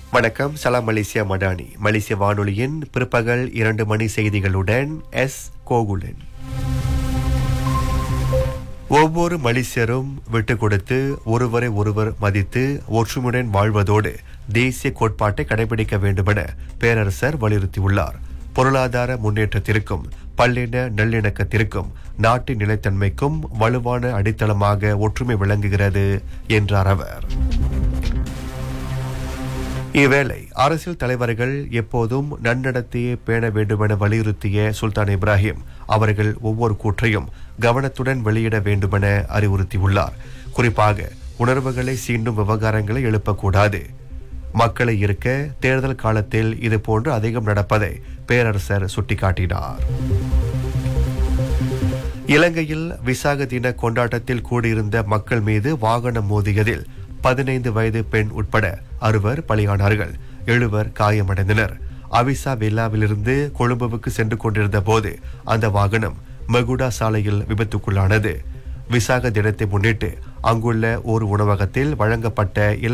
வணக்கம் சலாம் மலேசியா மடானி மலேசிய வானொலியின் பிற்பகல் இரண்டு மணி செய்திகளுடன் எஸ் கோகுலன் ஒவ்வொரு மலேசியரும் விட்டுக் கொடுத்து ஒருவரை ஒருவர் மதித்து ஒற்றுமையுடன் வாழ்வதோடு தேசிய கோட்பாட்டை கடைபிடிக்க வேண்டுமென பேரரசர் வலியுறுத்தியுள்ளார் பொருளாதார முன்னேற்றத்திற்கும் பல்லின நல்லிணக்கத்திற்கும் நாட்டின் நிலைத்தன்மைக்கும் வலுவான அடித்தளமாக ஒற்றுமை விளங்குகிறது என்றார் அவர் இவ்வேளை அரசியல் தலைவர்கள் எப்போதும் நன்னடத்தையை பேண வேண்டுமென வலியுறுத்திய சுல்தான் இப்ராஹிம் அவர்கள் ஒவ்வொரு கூற்றையும் கவனத்துடன் வெளியிட வேண்டுமென அறிவுறுத்தியுள்ளார் குறிப்பாக உணர்வுகளை சீண்டும் விவகாரங்களை எழுப்பக்கூடாது மக்களை இருக்க தேர்தல் காலத்தில் இதுபோன்று அதிகம் நடப்பதை பேரரசர் சுட்டிக்காட்டினார் இலங்கையில் விசாக தின கொண்டாட்டத்தில் கூடியிருந்த மக்கள் மீது வாகனம் மோதியதில் பதினைந்து வயது பெண் உட்பட அறுவர் பலியானார்கள் எழுவர் காயமடைந்தனர் அவிசா வில்லாவிலிருந்து கொழும்புவுக்கு சென்று கொண்டிருந்த போது அந்த வாகனம் மகுடா சாலையில் விபத்துக்குள்ளானது விசாக தினத்தை முன்னிட்டு அங்குள்ள ஒரு உணவகத்தில் வழங்கப்பட்ட